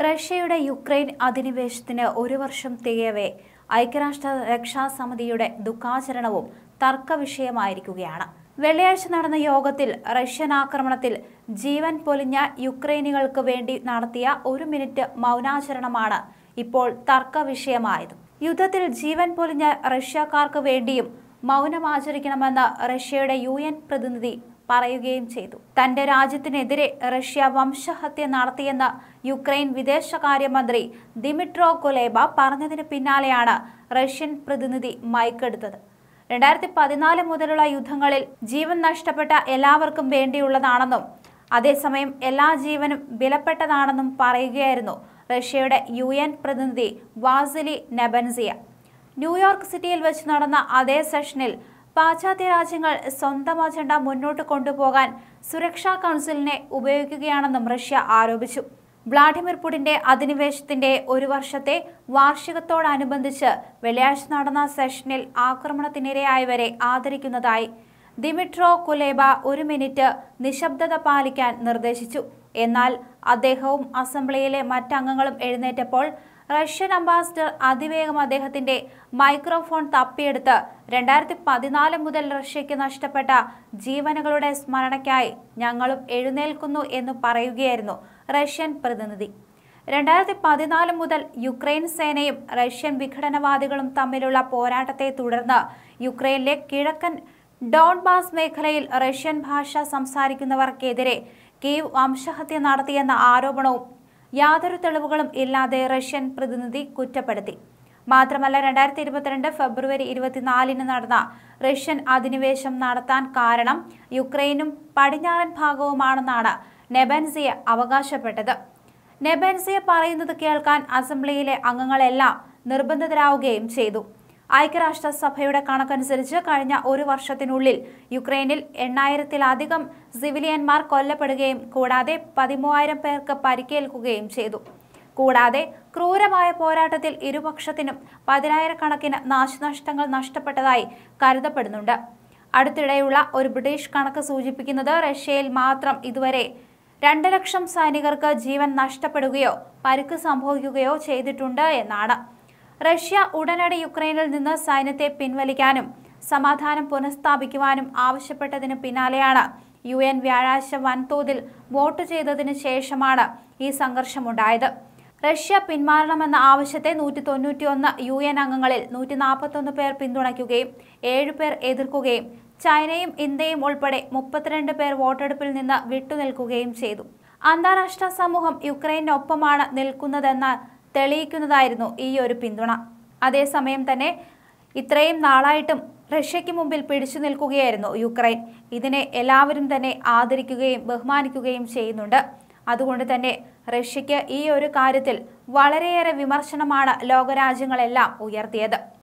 റഷ്യയുടെ യുക്രൈൻ അധിനിവേശത്തിന് ഒരു വർഷം തികയവേ ഐക്യരാഷ്ട്ര രക്ഷാസമിതിയുടെ ദുഃഖാചരണവും തർക്ക വിഷയമായിരിക്കുകയാണ് വെള്ളിയാഴ്ച നടന്ന യോഗത്തിൽ റഷ്യൻ ആക്രമണത്തിൽ ജീവൻ പൊലിഞ്ഞ യുക്രൈനികൾക്ക് വേണ്ടി നടത്തിയ ഒരു മിനിറ്റ് മൗനാചരണമാണ് ഇപ്പോൾ തർക്ക വിഷയമായത് യുദ്ധത്തിൽ ജീവൻ പൊലിഞ്ഞ റഷ്യക്കാർക്ക് വേണ്ടിയും മൗനമാചരിക്കണമെന്ന് റഷ്യയുടെ യു എൻ പ്രതിനിധി പറയുകയും ചെയ്തു തന്റെ രാജ്യത്തിനെതിരെ റഷ്യ വംശഹത്യ നടത്തിയെന്ന് യുക്രൈൻ വിദേശകാര്യമന്ത്രി ദിമിട്രോ കൊലേബ പറഞ്ഞതിന് പിന്നാലെയാണ് റഷ്യൻ പ്രതിനിധി മൈക്കെടുത്തത് രണ്ടായിരത്തി പതിനാല് മുതലുള്ള യുദ്ധങ്ങളിൽ ജീവൻ നഷ്ടപ്പെട്ട എല്ലാവർക്കും വേണ്ടിയുള്ളതാണെന്നും അതേസമയം എല്ലാ ജീവനും വിലപ്പെട്ടതാണെന്നും പറയുകയായിരുന്നു റഷ്യയുടെ യു എൻ പ്രതിനിധി വാസിലി നെബൻസിയ ന്യൂയോർക്ക് സിറ്റിയിൽ വെച്ച് നടന്ന അതേ സെഷനിൽ പാശ്ചാത്യ രാജ്യങ്ങൾ സ്വന്തം അജണ്ട മുന്നോട്ട് കൊണ്ടുപോകാൻ സുരക്ഷാ കൗൺസിലിനെ ഉപയോഗിക്കുകയാണെന്നും റഷ്യ ആരോപിച്ചു വ്ളാഡിമിർ പുടിന്റെ അധിനിവേശത്തിന്റെ ഒരു വർഷത്തെ വാർഷികത്തോടനുബന്ധിച്ച് വെള്ളിയാഴ്ച നടന്ന സെഷനിൽ ആക്രമണത്തിനിരയായവരെ ആദരിക്കുന്നതായി ദിമിട്രോ കുലേബ ഒരു മിനിറ്റ് നിശബ്ദത പാലിക്കാൻ നിർദ്ദേശിച്ചു എന്നാൽ അദ്ദേഹവും അസംബ്ലിയിലെ മറ്റംഗങ്ങളും എഴുന്നേറ്റപ്പോൾ റഷ്യൻ അംബാസിഡർ അതിവേഗം അദ്ദേഹത്തിന്റെ മൈക്രോഫോൺ തപ്പിയെടുത്ത് രണ്ടായിരത്തി പതിനാല് മുതൽ റഷ്യയ്ക്ക് നഷ്ടപ്പെട്ട ജീവനുകളുടെ സ്മരണയ്ക്കായി ഞങ്ങളും എഴുന്നേൽക്കുന്നു എന്ന് പറയുകയായിരുന്നു റഷ്യൻ പ്രതിനിധി രണ്ടായിരത്തി പതിനാല് മുതൽ യുക്രൈൻ സേനയും റഷ്യൻ വിഘടനവാദികളും തമ്മിലുള്ള പോരാട്ടത്തെ തുടർന്ന് യുക്രൈനിലെ കിഴക്കൻ ഡോൺബാസ് മേഖലയിൽ റഷ്യൻ ഭാഷ സംസാരിക്കുന്നവർക്കെതിരെ കീവ് വംശഹത്യ നടത്തിയെന്ന ആരോപണവും യാതൊരു തെളിവുകളും ഇല്ലാതെ റഷ്യൻ പ്രതിനിധി കുറ്റപ്പെടുത്തി മാത്രമല്ല രണ്ടായിരത്തി ഇരുപത്തിരണ്ട് ഫെബ്രുവരി ഇരുപത്തിനാലിന് നടന്ന റഷ്യൻ അധിനിവേശം നടത്താൻ കാരണം യുക്രൈനും പടിഞ്ഞാറൻ ഭാഗവുമാണെന്നാണ് നെബൻസിയ അവകാശപ്പെട്ടത് നെബൻസിയ പറയുന്നത് കേൾക്കാൻ അസംബ്ലിയിലെ അംഗങ്ങളെല്ലാം നിർബന്ധിതരാവുകയും ചെയ്തു ഐക്യരാഷ്ട്രസഭയുടെ കണക്കനുസരിച്ച് കഴിഞ്ഞ ഒരു വർഷത്തിനുള്ളിൽ യുക്രൈനിൽ എണ്ണായിരത്തിലധികം സിവിലിയന്മാർ കൊല്ലപ്പെടുകയും കൂടാതെ പതിമൂവായിരം പേർക്ക് പരിക്കേൽക്കുകയും ചെയ്തു കൂടാതെ ക്രൂരമായ പോരാട്ടത്തിൽ ഇരുപക്ഷത്തിനും പതിനായിരക്കണക്കിന് നാശനഷ്ടങ്ങൾ നഷ്ടപ്പെട്ടതായി കരുതപ്പെടുന്നുണ്ട് അടുത്തിടെയുള്ള ഒരു ബ്രിട്ടീഷ് കണക്ക് സൂചിപ്പിക്കുന്നത് റഷ്യയിൽ മാത്രം ഇതുവരെ രണ്ട് ലക്ഷം സൈനികർക്ക് ജീവൻ നഷ്ടപ്പെടുകയോ പരുക്ക് സംഭവിക്കുകയോ ചെയ്തിട്ടുണ്ട് എന്നാണ് റഷ്യ ഉടനടി യുക്രൈനിൽ നിന്ന് സൈന്യത്തെ പിൻവലിക്കാനും സമാധാനം പുനഃസ്ഥാപിക്കുവാനും ആവശ്യപ്പെട്ടതിന് പിന്നാലെയാണ് യു എൻ വ്യാഴാഴ്ച വൻതോതിൽ വോട്ട് ചെയ്തതിന് ശേഷമാണ് ഈ സംഘർഷമുണ്ടായത് റഷ്യ പിന്മാറണമെന്ന ആവശ്യത്തെ നൂറ്റി തൊണ്ണൂറ്റിയൊന്ന് യു എൻ അംഗങ്ങളിൽ നൂറ്റി നാൽപ്പത്തൊന്ന് പേർ പിന്തുണയ്ക്കുകയും ഏഴുപേർ എതിർക്കുകയും ചൈനയും ഇന്ത്യയും ഉൾപ്പെടെ മുപ്പത്തിരണ്ട് പേർ വോട്ടെടുപ്പിൽ നിന്ന് വിട്ടുനിൽക്കുകയും ചെയ്തു അന്താരാഷ്ട്ര സമൂഹം യുക്രൈനൊപ്പമാണ് നിൽക്കുന്നതെന്ന് തെളിയിക്കുന്നതായിരുന്നു ഈ ഒരു പിന്തുണ അതേസമയം തന്നെ ഇത്രയും നാളായിട്ടും റഷ്യയ്ക്ക് മുമ്പിൽ പിടിച്ചു നിൽക്കുകയായിരുന്നു യുക്രൈൻ ഇതിനെ എല്ലാവരും തന്നെ ആദരിക്കുകയും ബഹുമാനിക്കുകയും ചെയ്യുന്നുണ്ട് അതുകൊണ്ട് തന്നെ റഷ്യയ്ക്ക് ഈ ഒരു കാര്യത്തിൽ വളരെയേറെ വിമർശനമാണ് ലോകരാജ്യങ്ങളെല്ലാം ഉയർത്തിയത്